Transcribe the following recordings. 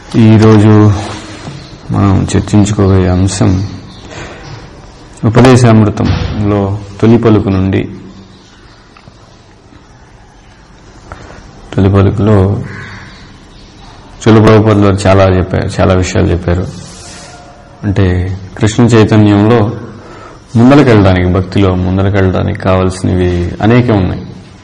ఈరోజు మనం చర్చించుకోబోయే అంశం ఉపదేశామృతంలో తొలి పలుకు నుండి తొలి పలుకులో చులు ప్రభుపదులు వారు చాలా చెప్పారు చాలా విషయాలు చెప్పారు అంటే కృష్ణ చైతన్యంలో ముందరకెళ్ళడానికి భక్తిలో ముందరకెళ్ళడానికి కావాల్సినవి అనేకం ఉన్నాయి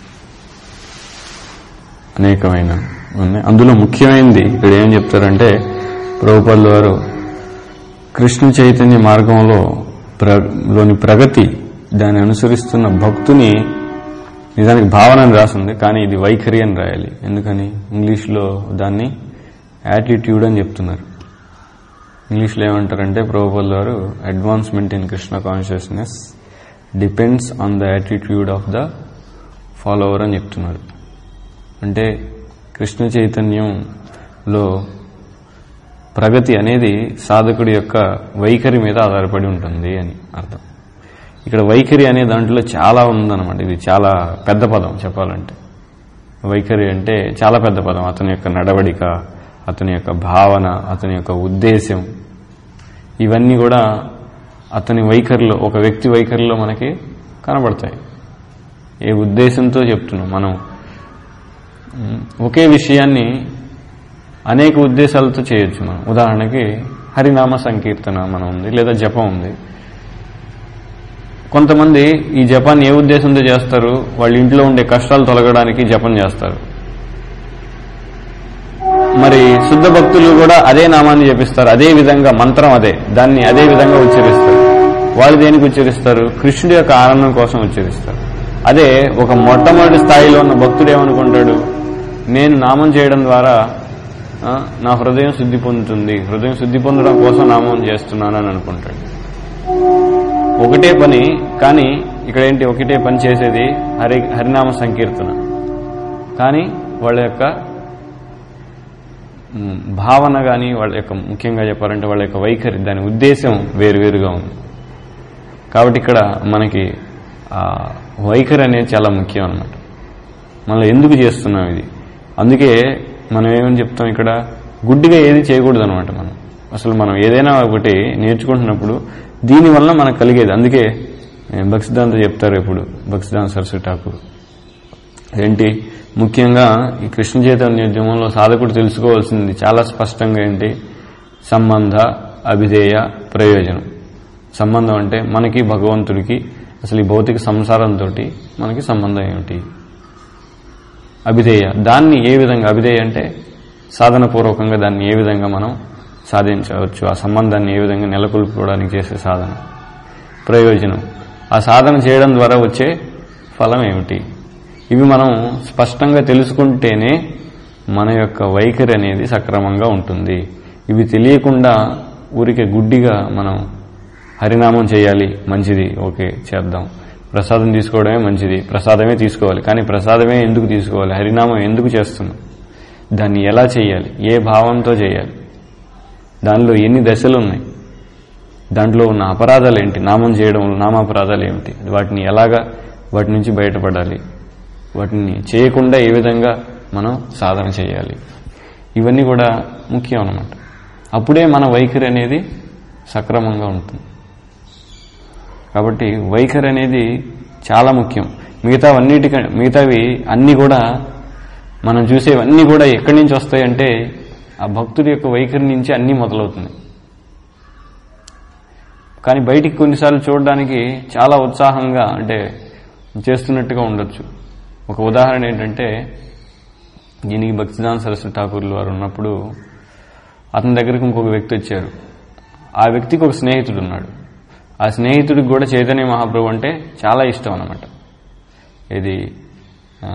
అనేకమైన ఉన్నాయి అందులో ముఖ్యమైనది ఇక్కడ ఏం చెప్తారంటే ప్రభుపదుల వారు కృష్ణ చైతన్య మార్గంలో ప్ర లోని ప్రగతి దాన్ని అనుసరిస్తున్న భక్తుని నిజానికి భావన అని రాసింది కానీ ఇది వైఖరి అని రాయాలి ఎందుకని ఇంగ్లీష్లో దాన్ని యాటిట్యూడ్ అని చెప్తున్నారు ఇంగ్లీష్లో ఏమంటారంటే ప్రభుపల్ వారు advancement in Krishna consciousness depends on the attitude of the follower అని చెప్తున్నారు అంటే కృష్ణ చైతన్యంలో ప్రగతి అనేది సాధకుడి యొక్క వైఖరి మీద ఆధారపడి ఉంటుంది అని అర్థం ఇక్కడ వైఖరి అనే దాంట్లో చాలా ఉందన్నమాట ఇది చాలా పెద్ద పదం చెప్పాలంటే వైఖరి అంటే చాలా పెద్ద పదం అతని యొక్క నడవడిక అతని యొక్క భావన అతని యొక్క ఉద్దేశం ఇవన్నీ కూడా అతని వైఖరిలో ఒక వ్యక్తి వైఖరిలో మనకి కనబడతాయి ఏ ఉద్దేశంతో చెప్తున్నాం మనం ఉమ్, ఒకే విషయాన్ని అనేక ఉద్దేశాలతో చేయొచ్చు మనం ఉదాహరణకి హరినామ సంకీర్తన మనం ఉంది లేదా జపం ఉంది కొంతమంది ఈ జపాన్ని ఏ ఉద్దేశంతో చేస్తారు వాళ్ళ ఇంట్లో ఉండే కష్టాలు తొలగడానికి జపం చేస్తారు మరి శుద్ధ భక్తులు కూడా అదే నామాన్ని జపిస్తారు అదే విధంగా మంత్రం అదే దాన్ని అదే విధంగా ఉచ్చరిస్తారు వాళ్ళు దేనికి ఉచ్చరిస్తారు కృష్ణుడి యొక్క ఆనందం కోసం ఉచ్చరిస్తారు అదే ఒక మొట్టమొదటి స్థాయిలో ఉన్న భక్తుడు ఏమనుకుంటాడు నేను నామం చేయడం ద్వారా ఆ, నా హృదయం శుద్ధి పొందుతుంది హృదయం శుద్ధి పొందడం కోసం నామం చేస్తున్నాను అని అనుకుంటాడు ఒకటే పని కానీ ఇక్కడ ఏంటి ఒకటే పని చేసేది హరి హరినామ సంకీర్తన కానీ వాళ్ళ యొక్క మ్, భావన కానీ వాళ్ళ యొక్క ముఖ్యంగా చెప్పాలంటే వాళ్ళ యొక్క వైఖరి దాని ఉద్దేశం వేరువేరుగా ఉంది కాబట్టి ఇక్కడ మనకి ఆ వైఖరి అనేది చాలా ముఖ్యం అన్నమాట మనం ఎందుకు చేస్తున్నాం ఇది అందుకే మనం ఏమని చెప్తాం ఇక్కడ గుడ్డిగా ఏది చేయకూడదు అనమాట మనం అసలు మనం ఏదైనా ఒకటి నేర్చుకుంటున్నప్పుడు దీనివల్ల మనకు కలిగేది అందుకే ఏ, భక్సిద్ధాంత చెప్తారు ఎప్పుడు భక్సిద్ధాంత సరస్వతి ఠాకూర్ ఏంటి ముఖ్యంగా ఈ కృష్ణ చైతన్య ఉద్యమంలో సాధకుడు తెలుసుకోవాల్సింది చాలా స్పష్టంగా ఏంటి సంబంధ అభిధేయ ప్రయోజనం సంబంధం అంటే మనకి భగవంతుడికి అసలు ఈ భౌతిక సంసారంతో మనకి సంబంధం ఏమిటి అభిధేయ దాన్ని ఏ విధంగా అభిధేయ అంటే సాధనపూర్వకంగా దాన్ని ఏ విధంగా మనం సాధించవచ్చు ఆ సంబంధాన్ని ఏ విధంగా నెలకొల్పుకోవడానికి చేసే సాధన ప్రయోజనం ఆ సాధన చేయడం ద్వారా వచ్చే ఫలం ఏమిటి ఇవి మనం స్పష్టంగా తెలుసుకుంటేనే మన యొక్క వైఖరి అనేది సక్రమంగా ఉంటుంది ఇవి తెలియకుండా ఊరికే గుడ్డిగా మనం హరినామం చేయాలి మంచిది ఓకే చేద్దాం ప్రసాదం తీసుకోవడమే మంచిది ప్రసాదమే తీసుకోవాలి కానీ ప్రసాదమే ఎందుకు తీసుకోవాలి హరినామం ఎందుకు చేస్తున్నాం దాన్ని ఎలా చేయాలి ఏ భావంతో చేయాలి దానిలో ఎన్ని దశలు ఉన్నాయి దాంట్లో ఉన్న అపరాధాలు ఏంటి నామం చేయడంలో నామాపరాధాలు ఏమిటి వాటిని ఎలాగా వాటి నుంచి బయటపడాలి వాటిని చేయకుండా ఏ విధంగా మనం సాధన చేయాలి ఇవన్నీ కూడా ముఖ్యం అన్నమాట అప్పుడే మన వైఖరి అనేది సక్రమంగా ఉంటుంది కాబట్టి వైఖరి అనేది చాలా ముఖ్యం మిగతా అన్నిటిక మిగతావి అన్నీ కూడా మనం చూసేవన్నీ కూడా ఎక్కడి నుంచి వస్తాయంటే ఆ భక్తుడి యొక్క వైఖరి నుంచి అన్నీ మొదలవుతున్నాయి కానీ బయటికి కొన్నిసార్లు చూడడానికి చాలా ఉత్సాహంగా అంటే చేస్తున్నట్టుగా ఉండొచ్చు ఒక ఉదాహరణ ఏంటంటే దీనికి భక్తిదాన్ సరస్వతి ఠాకూర్లు వారు ఉన్నప్పుడు అతని దగ్గరికి ఇంకొక వ్యక్తి వచ్చారు ఆ వ్యక్తికి ఒక స్నేహితుడు ఉన్నాడు ఆ స్నేహితుడికి కూడా చైతన్య మహాప్రభు అంటే చాలా ఇష్టం అన్నమాట ఇది ఆ,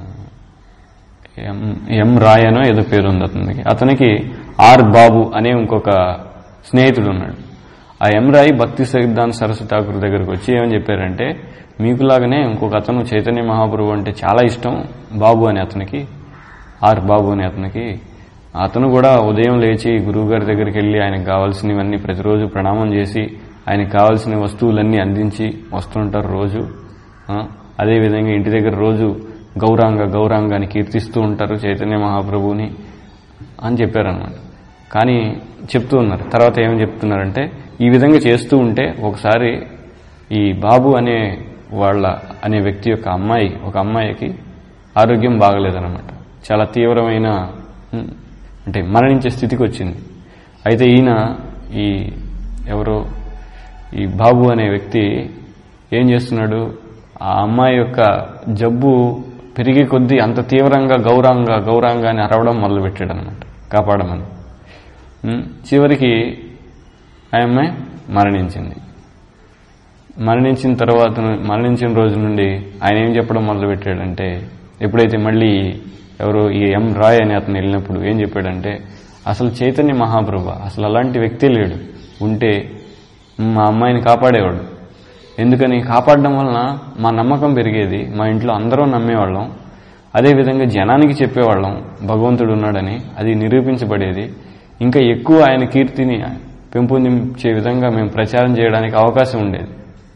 ఎం ఎం రాయ్ అనో ఏదో పేరు ఉంది అతనికి అతనికి ఆర్ బాబు అనే ఇంకొక స్నేహితుడు ఉన్నాడు ఆ ఎం రాయ్ భక్తి సిద్ధాంత సరస్వతి ఠాకూర్ దగ్గరికి వచ్చి ఏమని చెప్పారంటే మీకులాగానే ఇంకొక అతను చైతన్య మహాప్రభు అంటే చాలా ఇష్టం బాబు అని అతనికి ఆర్ బాబు అని అతనికి అతను కూడా ఉదయం లేచి గురువుగారి దగ్గరికి వెళ్ళి ఆయనకు కావాల్సినవన్నీ ప్రతిరోజు ప్రణామం చేసి ఆయనకు కావాల్సిన వస్తువులన్నీ అందించి వస్తుంటారు రోజు ఆ, అదేవిధంగా ఇంటి దగ్గర రోజు గౌరాంగ గౌరాంగాన్ని కీర్తిస్తూ ఉంటారు చైతన్య మహాప్రభువుని అని చెప్పారనమాట కానీ చెప్తూ ఉన్నారు తర్వాత ఏం చెప్తున్నారంటే ఈ విధంగా చేస్తూ ఉంటే ఒకసారి ఈ బాబు అనే వాళ్ళ అనే వ్యక్తి యొక్క అమ్మాయి ఒక అమ్మాయికి ఆరోగ్యం బాగలేదన్నమాట చాలా తీవ్రమైన ఉమ్, అంటే మరణించే స్థితికి వచ్చింది అయితే ఈయన ఈ ఎవరో ఈ బాబు అనే వ్యక్తి ఏం చేస్తున్నాడు ఆ అమ్మాయి యొక్క జబ్బు పెరిగే కొద్దీ అంత తీవ్రంగా గౌరవంగా గౌరవంగా అని అరవడం మొదలుపెట్టాడు అనమాట కాపాడమని ఉమ్, చివరికి ఆ అమ్మాయి మరణించింది మరణించిన తర్వాత ను- మరణించిన రోజు నుండి ఆయన ఏం చెప్పడం మొదలుపెట్టాడంటే ఎప్పుడైతే మళ్ళీ ఎవరో ఈ ఎం రాయ్ అని అతను వెళ్ళినప్పుడు ఏం చెప్పాడంటే అసలు చైతన్య మహాప్రభు అసలు అలాంటి వ్యక్తి లేడు ఉంటే మా అమ్మాయిని కాపాడేవాడు ఎందుకని కాపాడడం వలన మా నమ్మకం పెరిగేది మా ఇంట్లో అందరూ నమ్మేవాళ్ళం అదేవిధంగా జనానికి చెప్పేవాళ్ళం భగవంతుడు ఉన్నాడని అది నిరూపించబడేది ఇంకా ఎక్కువ ఆయన కీర్తిని పెంపొందించే విధంగా మేము ప్రచారం చేయడానికి అవకాశం ఉండేది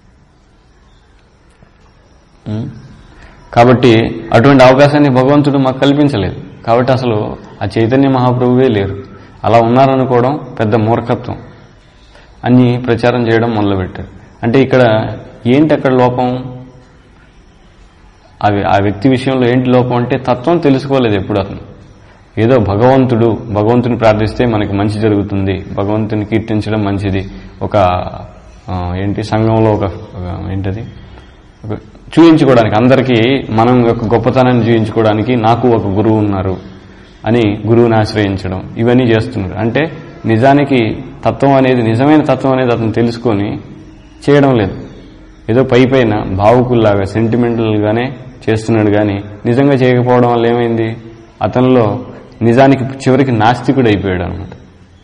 ఉం? కాబట్టి అటువంటి అవకాశాన్ని భగవంతుడు మాకు కల్పించలేదు కాబట్టి అసలు ఆ చైతన్య మహాప్రభువే లేరు అలా ఉన్నారనుకోవడం పెద్ద మూర్ఖత్వం అని ప్రచారం చేయడం మొదలుపెట్టారు అంటే ఇక్కడ ఏంటి అక్కడ లోపం అవి ఆ వ్యక్తి విషయంలో ఏంటి లోపం అంటే తత్వం తెలుసుకోలేదు ఎప్పుడు అతను ఏదో భగవంతుడు భగవంతుని ప్రార్థిస్తే మనకి మంచి జరుగుతుంది భగవంతుని కీర్తించడం మంచిది ఒక ఆ, ఏంటి సంఘంలో ఒక ఒక ఏంటది ఒక చూయించుకోవడానికి అందరికీ మనం యొక్క గొప్పతనాన్ని చూయించుకోవడానికి నాకు ఒక గురువు ఉన్నారు అని గురువుని ఆశ్రయించడం ఇవన్నీ చేస్తున్నారు అంటే నిజానికి తత్వం అనేది నిజమైన తత్వం అనేది అతను తెలుసుకొని చేయడం లేదు ఏదో పై పైన భావుకుల్లాగా సెంటిమెంటల్గానే చేస్తున్నాడు కానీ నిజంగా చేయకపోవడం వల్ల ఏమైంది అతనిలో నిజానికి చివరికి నాస్తికుడు అయిపోయాడు అనమాట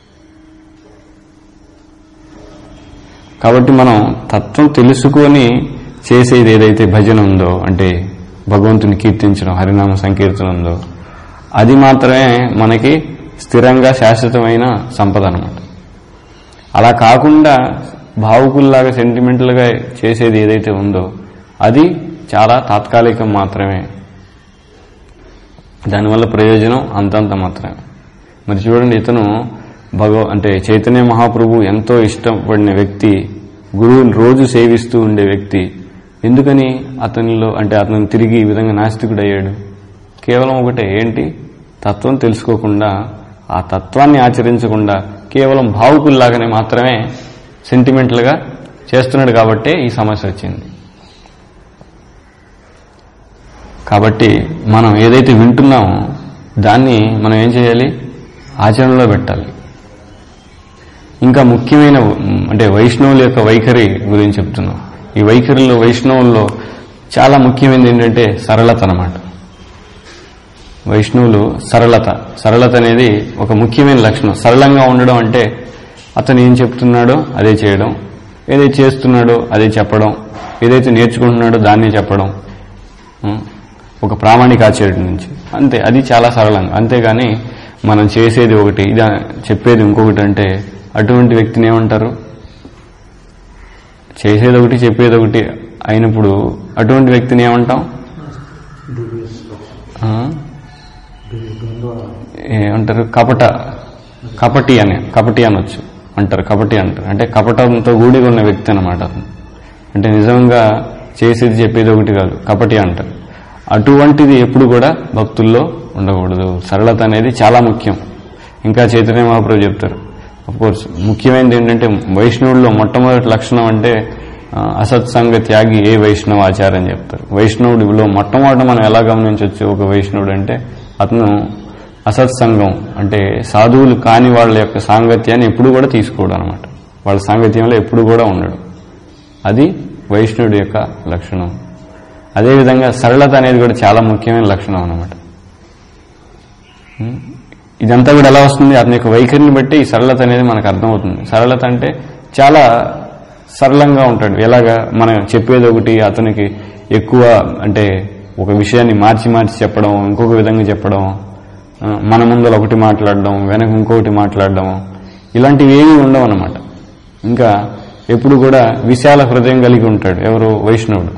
కాబట్టి మనం తత్వం తెలుసుకొని చేసేది ఏదైతే భజన ఉందో అంటే భగవంతుని కీర్తించడం హరినామ సంకీర్తన ఉందో అది మాత్రమే మనకి స్థిరంగా శాశ్వతమైన సంపద అనమాట అలా కాకుండా భావుకుల్లాగా సెంటిమెంటల్గా చేసేది ఏదైతే ఉందో అది చాలా తాత్కాలికం మాత్రమే దానివల్ల ప్రయోజనం అంతంత మాత్రమే మరి చూడండి ఇతను భగవ అంటే చైతన్య మహాప్రభు ఎంతో ఇష్టపడిన వ్యక్తి గురువుని రోజు సేవిస్తూ ఉండే వ్యక్తి ఎందుకని అతనిలో అంటే అతను తిరిగి ఈ విధంగా నాస్తికుడు అయ్యాడు కేవలం ఒకటే ఏంటి తత్వం తెలుసుకోకుండా ఆ తత్వాన్ని ఆచరించకుండా కేవలం భావుకుల్లాగానే మాత్రమే సెంటిమెంటల్గా చేస్తున్నాడు కాబట్టే ఈ సమస్య వచ్చింది కాబట్టి మనం ఏదైతే వింటున్నామో దాన్ని మనం ఏం చేయాలి ఆచరణలో పెట్టాలి ఇంకా ముఖ్యమైన ఉమ్, అంటే వైష్ణవుల యొక్క వైఖరి గురించి చెప్తున్నాం ఈ వైఖరిలో వైష్ణవుల్లో చాలా ముఖ్యమైనది ఏంటంటే సరళత అన్నమాట వైష్ణవులు సరళత సరళత అనేది ఒక ముఖ్యమైన లక్షణం సరళంగా ఉండడం అంటే అతను ఏం చెప్తున్నాడో అదే చేయడం ఏదైతే చేస్తున్నాడో అదే చెప్పడం ఏదైతే నేర్చుకుంటున్నాడో దాన్నే చెప్పడం ఉం? ఒక ప్రామాణిక ఆచరణ నుంచి అంతే అది చాలా సరళంగా అంతేగాని మనం చేసేది ఒకటి ఇది చెప్పేది ఇంకొకటి అంటే అటువంటి వ్యక్తిని ఏమంటారు చేసేది ఒకటి చెప్పేది ఒకటి అయినప్పుడు అటువంటి వ్యక్తిని ఏమంటాం ఆ? ఏమంటారు కపట కపటి అని కపటి అనొచ్చు అంటారు కపటి అంటారు అంటే కపటంతో కూడి ఉన్న వ్యక్తి అనమాట అతను అంటే నిజంగా చేసేది చెప్పేది ఒకటి కాదు కపటి అంటారు అటువంటిది ఎప్పుడు కూడా భక్తుల్లో ఉండకూడదు సరళత అనేది చాలా ముఖ్యం ఇంకా చైతన్య మహాప్రభు చెప్తారు కోర్స్ ముఖ్యమైనది ఏంటంటే వైష్ణవుల్లో మొట్టమొదటి లక్షణం అంటే ఆ, అసత్సంగ త్యాగి ఏ వైష్ణవ ఆచారం అని చెప్తారు వైష్ణవుడిలో మొట్టమొదట మనం ఎలా గమనించవచ్చు ఒక వైష్ణవుడు అంటే అతను అసత్సంగం అంటే సాధువులు కాని వాళ్ళ యొక్క సాంగత్యాన్ని ఎప్పుడు కూడా తీసుకోవడం అనమాట వాళ్ళ సాంగత్యంలో ఎప్పుడు కూడా ఉండడు అది వైష్ణవుడి యొక్క లక్షణం అదేవిధంగా సరళత అనేది కూడా చాలా ముఖ్యమైన లక్షణం అనమాట ఇదంతా కూడా ఎలా వస్తుంది అతని యొక్క వైఖరిని బట్టి ఈ సరళత అనేది మనకు అర్థమవుతుంది సరళత అంటే చాలా సరళంగా ఉంటాడు ఎలాగా మనం చెప్పేది ఒకటి అతనికి ఎక్కువ అంటే ఒక విషయాన్ని మార్చి మార్చి చెప్పడం ఇంకొక విధంగా చెప్పడం ఆ, మన ముందర ఒకటి మాట్లాడడం వెనక ఇంకొకటి మాట్లాడడం ఇలాంటివి ఏమీ ఉండవు అన్నమాట ఇంకా ఎప్పుడు కూడా విశాల హృదయం కలిగి ఉంటాడు ఎవరు వైష్ణవుడు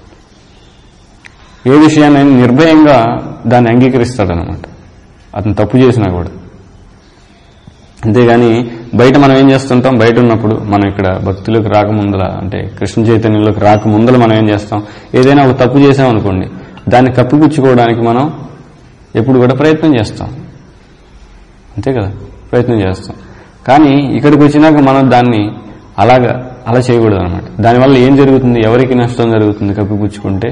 ఏ విషయాన్ని నిర్భయంగా దాన్ని అంగీకరిస్తాడనమాట అతను తప్పు చేసినా కూడా అంతేగాని బయట మనం ఏం చేస్తుంటాం బయట ఉన్నప్పుడు మనం ఇక్కడ భక్తులకు రాకముందల అంటే కృష్ణ చైతన్యంలోకి రాకముందల మనం ఏం చేస్తాం ఏదైనా ఒక తప్పు చేసాం అనుకోండి దాన్ని కప్పిపుచ్చుకోవడానికి మనం ఎప్పుడు కూడా ప్రయత్నం చేస్తాం అంతే కదా ప్రయత్నం చేస్తాం కానీ ఇక్కడికి వచ్చినాక మనం దాన్ని అలాగా అలా చేయకూడదు అనమాట దానివల్ల ఏం జరుగుతుంది ఎవరికి నష్టం జరుగుతుంది కప్పిపుచ్చుకుంటే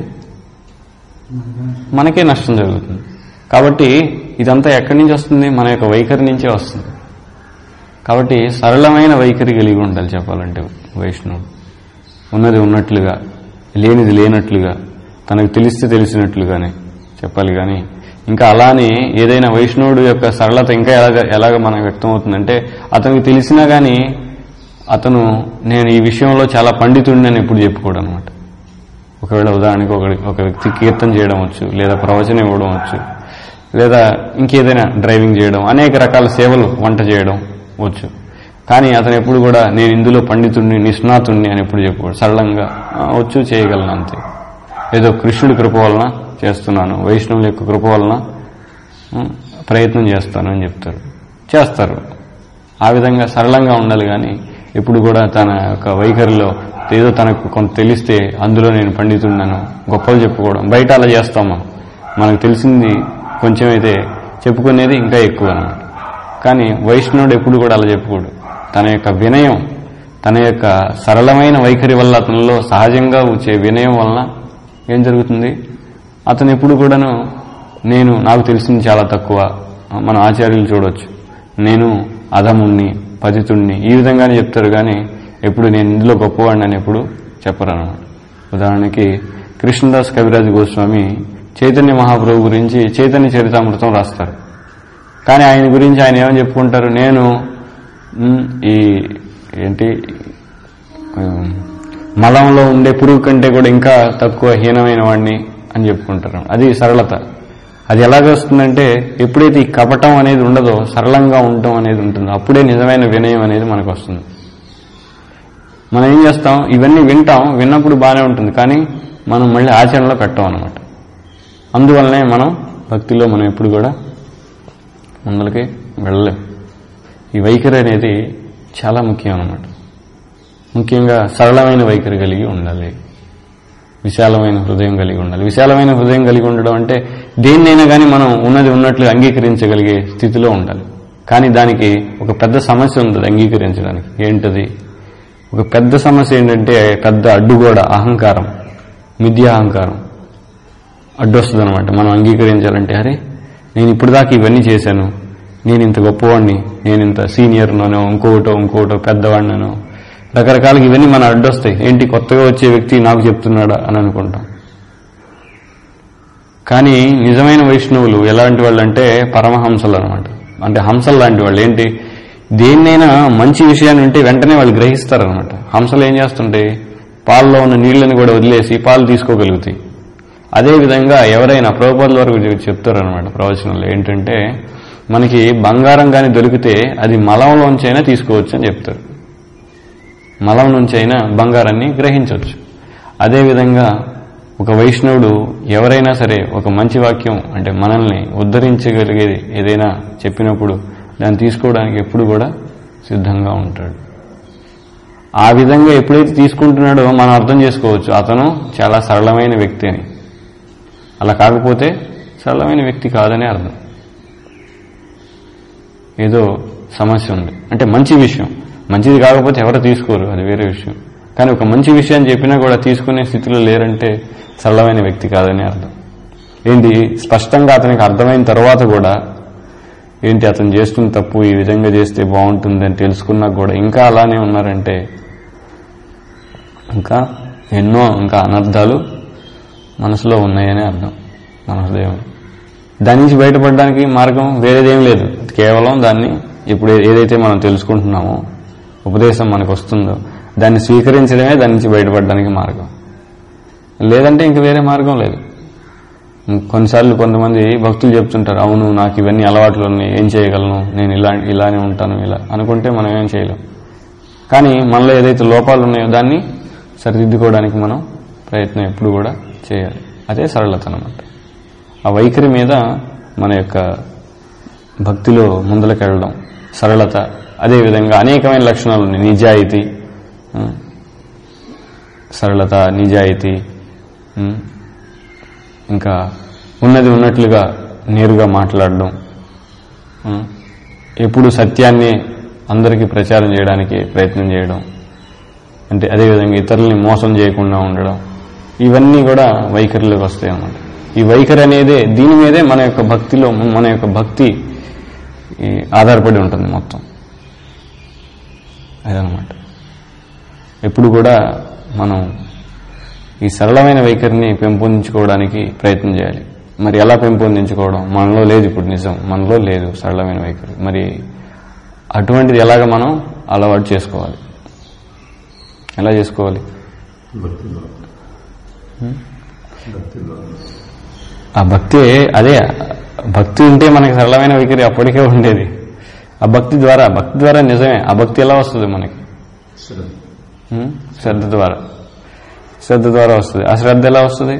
మనకే నష్టం జరుగుతుంది కాబట్టి ఇదంతా ఎక్కడి నుంచి వస్తుంది మన యొక్క వైఖరి నుంచే వస్తుంది కాబట్టి సరళమైన వైఖరి కలిగి ఉండాలి చెప్పాలంటే వైష్ణవుడు ఉన్నది ఉన్నట్లుగా లేనిది లేనట్లుగా తనకు తెలిస్తే తెలిసినట్లుగానే చెప్పాలి కానీ ఇంకా అలానే ఏదైనా వైష్ణవుడు యొక్క సరళత ఇంకా ఎలాగ ఎలాగ మనకు వ్యక్తం అవుతుందంటే అతనికి తెలిసినా కానీ అతను నేను ఈ విషయంలో చాలా పండితుడిని అని ఎప్పుడు చెప్పుకోడు అనమాట ఒకవేళ ఉదాహరణకి ఒక ఒక వ్యక్తి కీర్తన చేయడం వచ్చు లేదా ప్రవచనం ఇవ్వడం వచ్చు లేదా ఇంకేదైనా డ్రైవింగ్ చేయడం అనేక రకాల సేవలు వంట చేయడం వచ్చు కానీ అతను ఎప్పుడు కూడా నేను ఇందులో పండితుడిని నిష్ణాతుణ్ణి అని ఎప్పుడు చెప్పుకోడు సరళంగా "ఆ, వచ్చు చేయగలను అంతే ఏదో కృష్ణుడి కృప వలన చేస్తున్నాను వైష్ణవుల యొక్క కృప వలన ఉమ్, ప్రయత్నం చేస్తాను అని చెప్తారు చేస్తారు ఆ విధంగా సరళంగా ఉండాలి కానీ ఎప్పుడు కూడా తన యొక్క వైఖరిలో ఏదో తనకు కొంత తెలిస్తే అందులో నేను పండితున్నాను గొప్పలు చెప్పుకోవడం బయట అలా చేస్తాం మనం మనకు తెలిసింది కొంచెం అయితే చెప్పుకునేది ఇంకా ఎక్కువ అనమాట కానీ వైష్ణవుడు ఎప్పుడు కూడా అలా చెప్పుకోడు తన యొక్క వినయం తన యొక్క సరళమైన వైఖరి వల్ల అతనిలో సహజంగా వచ్చే వినయం వలన ఏం జరుగుతుంది అతను ఎప్పుడు కూడాను నేను నాకు తెలిసింది చాలా తక్కువ మన ఆచార్యులు చూడొచ్చు నేను అధముణ్ణి పతితుణ్ణి ఈ విధంగానే చెప్తారు కానీ ఎప్పుడు నేను ఇందులో గొప్పవాడిని అని ఎప్పుడు చెప్పరు అనమాట ఉదాహరణకి కృష్ణదాస్ కవిరాజ్ గోస్వామి చైతన్య మహాప్రభు గురించి చైతన్య చరితామృతం రాస్తారు కానీ ఆయన గురించి ఆయన ఏమని చెప్పుకుంటారు నేను మ్, ఈ ఏంటి ఉమ్, మలంలో ఉండే పురుగు కంటే కూడా ఇంకా తక్కువ హీనమైన వాడిని అని చెప్పుకుంటారు అది సరళత అది ఎలాగ వస్తుందంటే ఎప్పుడైతే ఈ కపటం అనేది ఉండదో సరళంగా ఉండటం అనేది ఉంటుందో అప్పుడే నిజమైన వినయం అనేది మనకు వస్తుంది మనం ఏం చేస్తాం ఇవన్నీ వింటాం విన్నప్పుడు బాగానే ఉంటుంది కానీ మనం మళ్ళీ ఆచరణలో పెట్టాం అనమాట అందువల్లనే మనం భక్తిలో మనం ఎప్పుడు కూడా ముందలకి వెళ్ళలేం ఈ వైఖరి అనేది చాలా ముఖ్యం అన్నమాట ముఖ్యంగా సరళమైన వైఖరి కలిగి ఉండాలి విశాలమైన హృదయం కలిగి ఉండాలి విశాలమైన హృదయం కలిగి ఉండడం అంటే దేన్నైనా కానీ మనం ఉన్నది ఉన్నట్లు అంగీకరించగలిగే స్థితిలో ఉండాలి కానీ దానికి ఒక పెద్ద సమస్య ఉంది అంగీకరించడానికి ఏంటది ఒక పెద్ద సమస్య ఏంటంటే పెద్ద అడ్డుగోడ అహంకారం మిథ్యా అహంకారం అడ్డొస్తుంది అనమాట మనం అంగీకరించాలంటే అరే నేను ఇప్పుడు దాకా ఇవన్నీ చేశాను నేను ఇంత గొప్పవాడిని నేను ఇంత సీనియర్నో ఇంకోటో ఇంకోటో పెద్దవాడినో రకరకాలుగా ఇవన్నీ మన అడ్డొస్తాయి ఏంటి కొత్తగా వచ్చే వ్యక్తి నాకు చెప్తున్నాడా అని అనుకుంటాం కానీ నిజమైన వైష్ణవులు ఎలాంటి వాళ్ళు అంటే పరమహంసలు అనమాట అంటే హంసలు లాంటి వాళ్ళు ఏంటి దేన్నైనా మంచి విషయాన్ని ఉంటే వెంటనే వాళ్ళు గ్రహిస్తారనమాట హంసలు ఏం చేస్తుంటాయి పాల్లో ఉన్న నీళ్ళని కూడా వదిలేసి పాలు తీసుకోగలుగుతాయి అదేవిధంగా ఎవరైనా ప్రభుపాదుల వరకు చెప్తారనమాట ప్రవచనంలో ఏంటంటే మనకి బంగారం కానీ దొరికితే అది మలంలోంచైనా తీసుకోవచ్చు అని చెప్తారు మలం నుంచి అయినా బంగారాన్ని గ్రహించవచ్చు అదేవిధంగా ఒక వైష్ణవుడు ఎవరైనా సరే ఒక మంచి వాక్యం అంటే మనల్ని ఉద్ధరించగలిగేది ఏదైనా చెప్పినప్పుడు దాన్ని తీసుకోవడానికి ఎప్పుడు కూడా సిద్ధంగా ఉంటాడు ఆ విధంగా ఎప్పుడైతే తీసుకుంటున్నాడో మనం అర్థం చేసుకోవచ్చు అతను చాలా సరళమైన వ్యక్తి అని అలా కాకపోతే సరళమైన వ్యక్తి కాదని అర్థం ఏదో సమస్య ఉంది అంటే మంచి విషయం మంచిది కాకపోతే ఎవరు తీసుకోరు అది వేరే విషయం కానీ ఒక మంచి విషయం చెప్పినా కూడా తీసుకునే స్థితిలో లేరంటే సరళమైన వ్యక్తి కాదని అర్థం ఏంటి స్పష్టంగా అతనికి అర్థమైన తర్వాత కూడా ఏంటి అతను చేస్తున్న తప్పు ఈ విధంగా చేస్తే బాగుంటుంది అని తెలుసుకున్నా కూడా ఇంకా అలానే ఉన్నారంటే ఇంకా ఎన్నో ఇంకా అనర్థాలు మనసులో ఉన్నాయని అర్థం మన హృదయం దాని నుంచి బయటపడడానికి మార్గం వేరేదేం లేదు కేవలం దాన్ని ఇప్పుడు ఏదైతే మనం తెలుసుకుంటున్నామో ఉపదేశం మనకు వస్తుందో దాన్ని స్వీకరించడమే దాని నుంచి బయటపడడానికి మార్గం లేదంటే ఇంక వేరే మార్గం లేదు కొన్నిసార్లు కొంతమంది భక్తులు చెప్తుంటారు అవును నాకు ఇవన్నీ అలవాట్లు ఉన్నాయి ఏం చేయగలను నేను ఇలా ఇలానే ఉంటాను ఇలా అనుకుంటే మనం ఏం చేయలేం కానీ మనలో ఏదైతే లోపాలు ఉన్నాయో దాన్ని సరిదిద్దుకోవడానికి మనం ప్రయత్నం ఎప్పుడు కూడా చేయాలి అదే సరళత అనమాట ఆ వైఖరి మీద మన యొక్క భక్తిలో ముందలకెళ్ళడం సరళత అదేవిధంగా అనేకమైన లక్షణాలు ఉన్నాయి నిజాయితీ ఆ, సరళత నిజాయితీ ఉమ్, ఇంకా ఉన్నది ఉన్నట్లుగా నేరుగా మాట్లాడడం ఉమ్, ఎప్పుడు సత్యాన్ని అందరికీ ప్రచారం చేయడానికి ప్రయత్నం చేయడం అంటే అదేవిధంగా ఇతరుల్ని మోసం చేయకుండా ఉండడం ఇవన్నీ కూడా వైఖరిలోకి వస్తాయి అన్నమాట ఈ వైఖరి అనేదే దీని మీదే మన యొక్క భక్తిలో మన యొక్క భక్తి ఈ ఆధారపడి ఉంటుంది మొత్తం అదనమాట ఎప్పుడు కూడా మనం ఈ సరళమైన వైఖరిని పెంపొందించుకోవడానికి ప్రయత్నం చేయాలి మరి ఎలా పెంపొందించుకోవడం మనలో లేదు ఇప్పుడు నిజం మనలో లేదు సరళమైన వైఖరి మరి అటువంటిది ఎలాగ మనం అలవాటు చేసుకోవాలి ఎలా చేసుకోవాలి భక్తిలో భక్తిలో ఆ భక్తి అదే భక్తి ఉంటే మనకి సరళమైన వైఖరి అప్పటికే ఉండేది ఆ భక్తి ద్వారా భక్తి ద్వారా నిజమే ఆ భక్తి ఎలా వస్తుంది మనకి శ్రద్ధ ఉం? శ్రద్ధ ద్వారా శ్రద్ధ ద్వారా వస్తుంది ఆ శ్రద్ధ ఎలా వస్తుంది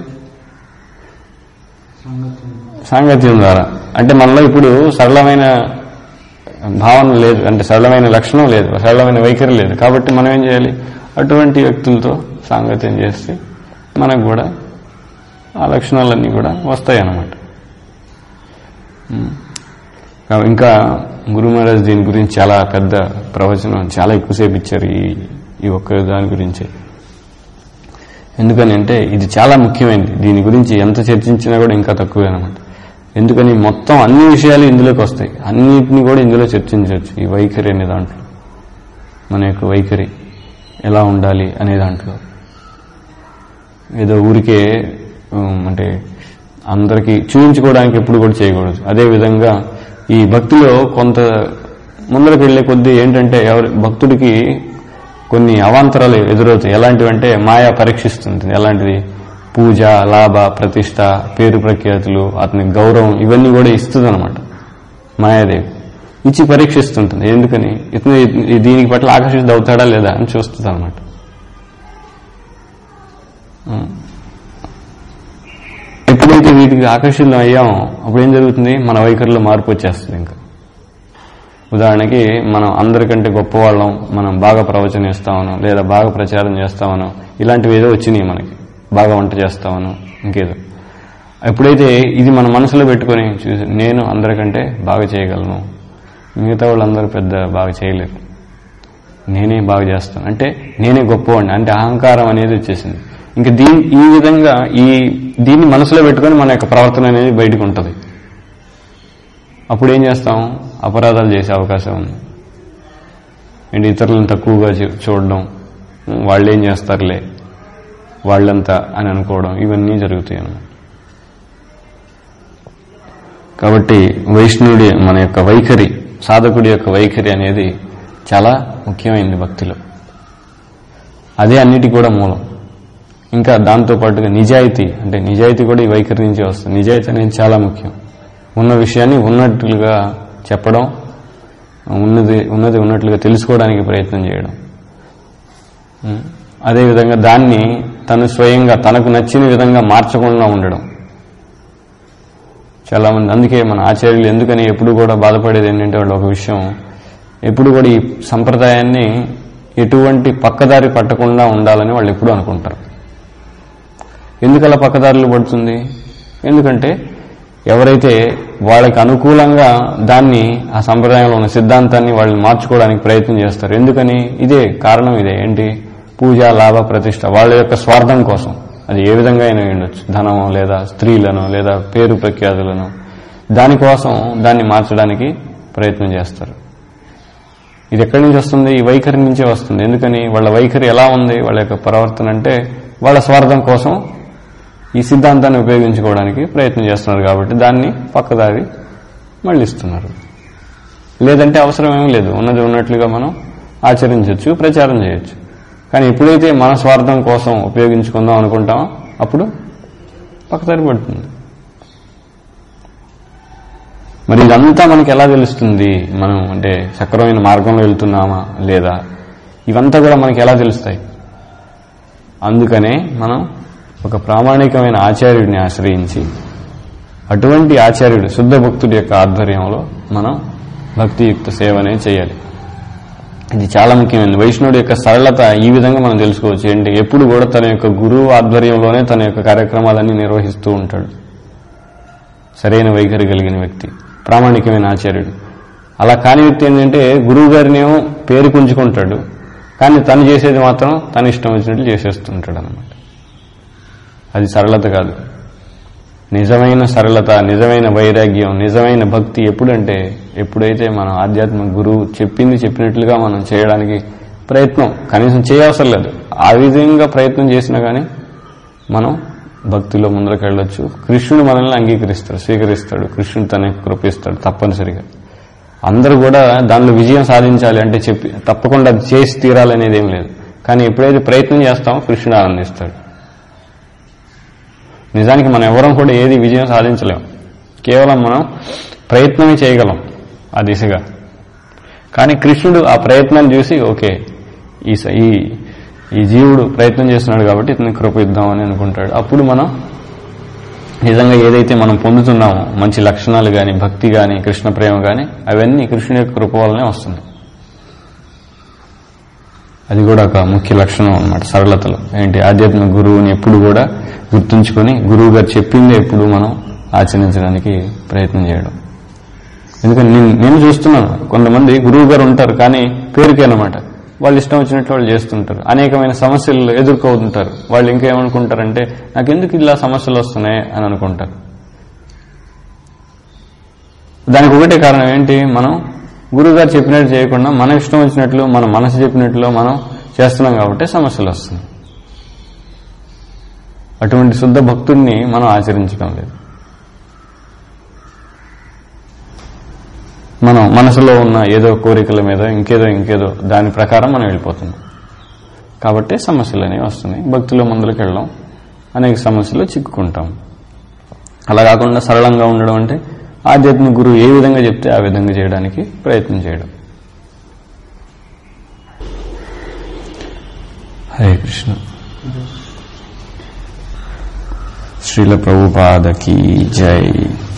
సాంగత్యం ద్వారా అంటే మనలో ఇప్పుడు సరళమైన భావన లేదు అంటే సరళమైన లక్షణం లేదు సరళమైన వైఖరి లేదు కాబట్టి మనం ఏం చేయాలి అటువంటి వ్యక్తులతో సాంగత్యం చేస్తే మనకు కూడా ఆ లక్షణాలన్నీ కూడా వస్తాయి అన్నమాట ఉం. కా- ఇంకా గురు మహారాజ్ దీని గురించి చాలా పెద్ద ప్రవచనం చాలా ఎక్కువసేపు ఇచ్చారు ఈ ఈ ఒక్క దాని గురించే ఎందుకని అంటే ఇది చాలా ముఖ్యమైనది దీని గురించి ఎంత చర్చించినా కూడా ఇంకా తక్కువే అనమాట ఎందుకని మొత్తం అన్ని విషయాలు ఇందులోకి వస్తాయి అన్నిటిని కూడా ఇందులో చర్చించవచ్చు ఈ వైఖరి అనే దాంట్లో మన యొక్క వైఖరి ఎలా ఉండాలి అనే దాంట్లో ఏదో ఊరికే ఉమ్, అంటే అందరికీ చూపించుకోవడానికి ఎప్పుడు కూడా చేయకూడదు అదేవిధంగా ఈ భక్తిలో కొంత ముందరకు వెళ్లే కొద్దీ ఏంటంటే ఎవరి భక్తుడికి కొన్ని అవాంతరాలు ఎదురవుతాయి ఎలాంటివంటే మాయా పరీక్షిస్తుంది ఎలాంటిది పూజ లాభ ప్రతిష్ట పేరు ప్రఖ్యాతులు అతని గౌరవం ఇవన్నీ కూడా ఇస్తుంది అనమాట మాయాదేవి ఇచ్చి పరీక్షిస్తుంటుంది ఎందుకని ఇతను ఈ- దీనికి పట్ల ఆకర్షిత అవుతాడా లేదా అని చూస్తుంది అనమాట ఎప్పుడైతే వీటికి ఆకర్షితం అయ్యామో అప్పుడు ఏం జరుగుతుంది మన వైఖరిలో మార్పు వచ్చేస్తుంది ఇంకా ఉదాహరణకి మనం అందరికంటే గొప్పవాళ్ళం మనం బాగా ప్రవచనం ఇస్తామనో లేదా బాగా ప్రచారం చేస్తామనో ఇలాంటివి ఏదో వచ్చినాయి మనకి బాగా వంట చేస్తామనో ఇంకేదో ఎప్పుడైతే ఇది మన మనసులో పెట్టుకొని చూసి నేను అందరికంటే బాగా చేయగలను మిగతా వాళ్ళందరూ పెద్ద బాగా చేయలేరు నేనే బాగా చేస్తాను అంటే నేనే గొప్పవాడిని అంటే అహంకారం అనేది వచ్చేసింది ఇంకా దీని ఈ విధంగా ఈ దీన్ని మనసులో పెట్టుకొని మన యొక్క ప్రవర్తన అనేది బయటకు ఉంటుంది అప్పుడు ఏం చేస్తాం అపరాధాలు చేసే అవకాశం ఉంది ఏంటి ఇతరులను తక్కువగా చూ- చూడడం వాళ్ళు ఏం చేస్తారులే వాళ్ళంతా అని అనుకోవడం ఇవన్నీ జరుగుతాయి అన్నమాట కాబట్టి వైష్ణవుడి మన యొక్క వైఖరి సాధకుడి యొక్క వైఖరి అనేది చాలా ముఖ్యమైనది భక్తిలో అదే అన్నిటికీ కూడా మూలం ఇంకా దాంతో పాటుగా నిజాయితీ అంటే నిజాయితీ కూడా ఈ వైఖరి నుంచే వస్తుంది నిజాయితీ అనేది చాలా ముఖ్యం ఉన్న విషయాన్ని ఉన్నట్లుగా చెప్పడం ఉన్నది ఉన్నది ఉన్నట్లుగా తెలుసుకోవడానికి ప్రయత్నం చేయడం ఉం. అదేవిధంగా దాన్ని తను స్వయంగా తనకు నచ్చిన విధంగా మార్చకుండా ఉండడం చాలా మంది అందుకే మన ఆచార్యులు ఎందుకని ఎప్పుడు కూడా బాధపడేది ఏంటంటే వాళ్ళు ఒక విషయం ఎప్పుడు కూడా ఈ సంప్రదాయాన్ని ఎటువంటి పక్కదారి పట్టకుండా ఉండాలని వాళ్ళు ఎప్పుడూ అనుకుంటారు ఎందుకు అలా పక్కదారులు పడుతుంది ఎందుకంటే ఎవరైతే వాళ్ళకి అనుకూలంగా దాన్ని ఆ సంప్రదాయంలో ఉన్న సిద్ధాంతాన్ని వాళ్ళని మార్చుకోవడానికి ప్రయత్నం చేస్తారు ఎందుకని ఇదే కారణం ఇదే ఏంటి పూజ లాభ ప్రతిష్ట వాళ్ళ యొక్క స్వార్థం కోసం అది ఏ విధంగా అయినా ఉండొచ్చు ధనమో లేదా స్త్రీలను లేదా పేరు ప్రఖ్యాతులను దానికోసం దాన్ని మార్చడానికి ప్రయత్నం చేస్తారు ఇది ఎక్కడి నుంచి వస్తుంది ఈ వైఖరి నుంచే వస్తుంది ఎందుకని వాళ్ళ వైఖరి ఎలా ఉంది వాళ్ళ యొక్క ప్రవర్తన అంటే వాళ్ళ స్వార్థం కోసం ఈ సిద్ధాంతాన్ని ఉపయోగించుకోవడానికి ప్రయత్నం చేస్తున్నారు కాబట్టి దాన్ని పక్కదారి మళ్ళిస్తున్నారు లేదంటే అవసరం ఏమీ లేదు ఉన్నది ఉన్నట్లుగా మనం ఆచరించవచ్చు ప్రచారం చేయొచ్చు కానీ ఎప్పుడైతే మన స్వార్థం కోసం ఉపయోగించుకుందాం అనుకుంటామో అప్పుడు పక్కదారి పడుతుంది మరి ఇదంతా మనకి ఎలా తెలుస్తుంది మనం అంటే సక్రమైన మార్గంలో వెళ్తున్నామా లేదా ఇవంతా కూడా మనకి ఎలా తెలుస్తాయి అందుకనే మనం ఒక ప్రామాణికమైన ఆచార్యుడిని ఆశ్రయించి అటువంటి ఆచార్యుడు శుద్ధ భక్తుడి యొక్క ఆధ్వర్యంలో మనం భక్తియుక్త సేవనే చేయాలి ఇది చాలా ముఖ్యమైనది వైష్ణవుడి యొక్క సరళత ఈ విధంగా మనం తెలుసుకోవచ్చు ఏంటి ఎప్పుడు కూడా తన యొక్క గురువు ఆధ్వర్యంలోనే తన యొక్క కార్యక్రమాలన్నీ నిర్వహిస్తూ ఉంటాడు సరైన వైఖరి కలిగిన వ్యక్తి ప్రామాణికమైన ఆచార్యుడు అలా కాని వ్యక్తి ఏంటంటే గురువు గారినేమో పేరు పుంజుకుంటాడు కానీ తను చేసేది మాత్రం తన ఇష్టం వచ్చినట్లు చేసేస్తుంటాడు అనమాట అది సరళత కాదు నిజమైన సరళత నిజమైన వైరాగ్యం నిజమైన భక్తి ఎప్పుడంటే ఎప్పుడైతే మనం ఆధ్యాత్మిక గురువు చెప్పింది చెప్పినట్లుగా మనం చేయడానికి ప్రయత్నం కనీసం చేయవసరం లేదు ఆ విధంగా ప్రయత్నం చేసినా కానీ మనం భక్తిలో ముందరకు వెళ్ళొచ్చు కృష్ణుడు మనల్ని అంగీకరిస్తాడు స్వీకరిస్తాడు కృష్ణుడు తన కృపిస్తాడు తప్పనిసరిగా అందరూ కూడా దానిలో విజయం సాధించాలి అంటే చెప్పి తప్పకుండా అది చేసి తీరాలనేది ఏం లేదు కానీ ఎప్పుడైతే ప్రయత్నం చేస్తామో కృష్ణుడు ఆనందిస్తాడు నిజానికి మనం ఎవరం కూడా ఏది విజయం సాధించలేం కేవలం మనం ప్రయత్నమే చేయగలం ఆ దిశగా కానీ కృష్ణుడు ఆ ప్రయత్నాన్ని చూసి ఓకే ఈ స- ఈ ఈ జీవుడు ప్రయత్నం చేస్తున్నాడు కాబట్టి ఇతని కృప ఇద్దామని అనుకుంటాడు అప్పుడు మనం నిజంగా ఏదైతే మనం పొందుతున్నామో మంచి లక్షణాలు కానీ భక్తి కానీ కృష్ణ ప్రేమ కానీ అవన్నీ కృష్ణుని యొక్క కృప వల్లనే వస్తుంది అది కూడా ఒక ముఖ్య లక్షణం అన్నమాట సరళతలో ఏంటి ఆధ్యాత్మిక గురువుని ఎప్పుడు కూడా గుర్తుంచుకొని గురువు గారు చెప్పిందే ఎప్పుడు మనం ఆచరించడానికి ప్రయత్నం చేయడం ఎందుకంటే నేను నేను చూస్తున్నాను కొంతమంది గురువు గారు ఉంటారు కానీ పేరుకే అనమాట వాళ్ళు ఇష్టం వచ్చినట్లు వాళ్ళు చేస్తుంటారు అనేకమైన సమస్యలు ఎదుర్కొంటుంటారు వాళ్ళు ఇంకేమనుకుంటారంటే నాకెందుకు ఇలా సమస్యలు వస్తున్నాయి అని అనుకుంటారు దానికి ఒకటే కారణం ఏంటి మనం గురువు గారు చెప్పినట్టు చేయకుండా మన ఇష్టం వచ్చినట్లు మన మనసు చెప్పినట్లు మనం చేస్తున్నాం కాబట్టి సమస్యలు వస్తున్నాయి అటువంటి శుద్ధ భక్తుడిని మనం ఆచరించడం లేదు మనం మనసులో ఉన్న ఏదో కోరికల మీద ఇంకేదో ఇంకేదో దాని ప్రకారం మనం వెళ్ళిపోతున్నాం కాబట్టి సమస్యలు అనేవి వస్తున్నాయి భక్తిలో ముందుకు వెళ్ళడం అనేక సమస్యలు చిక్కుకుంటాం అలా కాకుండా సరళంగా ఉండడం అంటే ఆధ్యాత్మిక గురువు ఏ విధంగా చెప్తే ఆ విధంగా చేయడానికి ప్రయత్నం చేయడం హరే కృష్ణ శ్రీల ప్రభుపాదకి జై